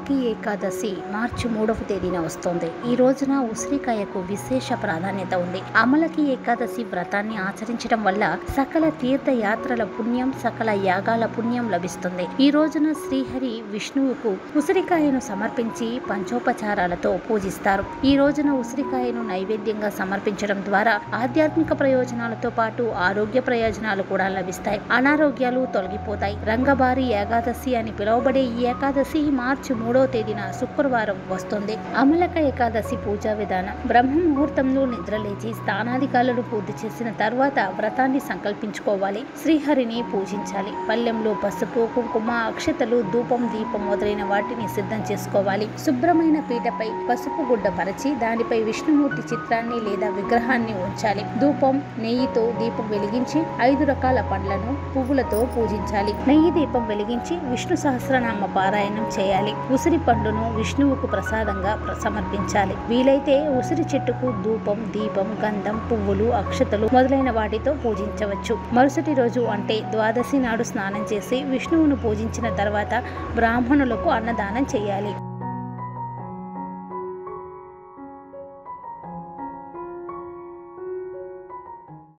అమలకి ఏకాదశి మార్చి మూడవ తేదీన వస్తోంది ఈ రోజున ఉసిరికాయకు విశేష ప్రాధాన్యత ఉంది అమలకి ఏకాదశి వ్రతాన్ని ఆచరించడం వల్ల సకల తీర్థయాత్రల పుణ్యం సకల యాగాల పుణ్యం లభిస్తుంది ఈ రోజున శ్రీహరి విష్ణువుకు ఉసిరికాయను సమర్పించి పంచోపచారాలతో పూజిస్తారు ఈ రోజున ఉసిరికాయను నైవేద్యంగా సమర్పించడం ద్వారా ఆధ్యాత్మిక ప్రయోజనాలతో పాటు ఆరోగ్య ప్రయోజనాలు కూడా లభిస్తాయి అనారోగ్యాలు తొలగిపోతాయి రంగబారి ఏకాదశి అని పిలువబడే ఈ ఏకాదశి మార్చి మూడో తేదీన శుక్రవారం వస్తుంది అమలక ఏకాదశి పూజా విధానం బ్రహ్మ ముహూర్తంలో నిద్రలేచి స్నానాధికారులు పూర్తి చేసిన తర్వాత వ్రతాన్ని సంకల్పించుకోవాలి శ్రీహరిని పూజించాలి పల్లెంలో పసుపు కుంకుమ అక్షతలు ధూపం దీపం మొదలైన వాటిని సిద్ధం చేసుకోవాలి శుభ్రమైన పీటపై పసుపు గుడ్డ పరిచి దానిపై విష్ణుమూర్తి చిత్రాన్ని లేదా విగ్రహాన్ని ఉంచాలి ధూపం నెయ్యితో దీపం వెలిగించి ఐదు రకాల పండ్లను పువ్వులతో పూజించాలి నెయ్యి దీపం వెలిగించి విష్ణు సహస్రనామ పారాయణం చేయాలి ఉసిరి పండును విష్ణువుకు ప్రసాదంగా ప్ర- సమర్పించాలి వీలైతే ఉసిరి చెట్టుకు ధూపం దీపం గంధం పువ్వులు అక్షతలు మొదలైన వాటితో పూజించవచ్చు మరుసటి రోజు అంటే ద్వాదశి నాడు స్నానం చేసి విష్ణువును పూజించిన తర్వాత బ్రాహ్మణులకు అన్నదానం చేయాలి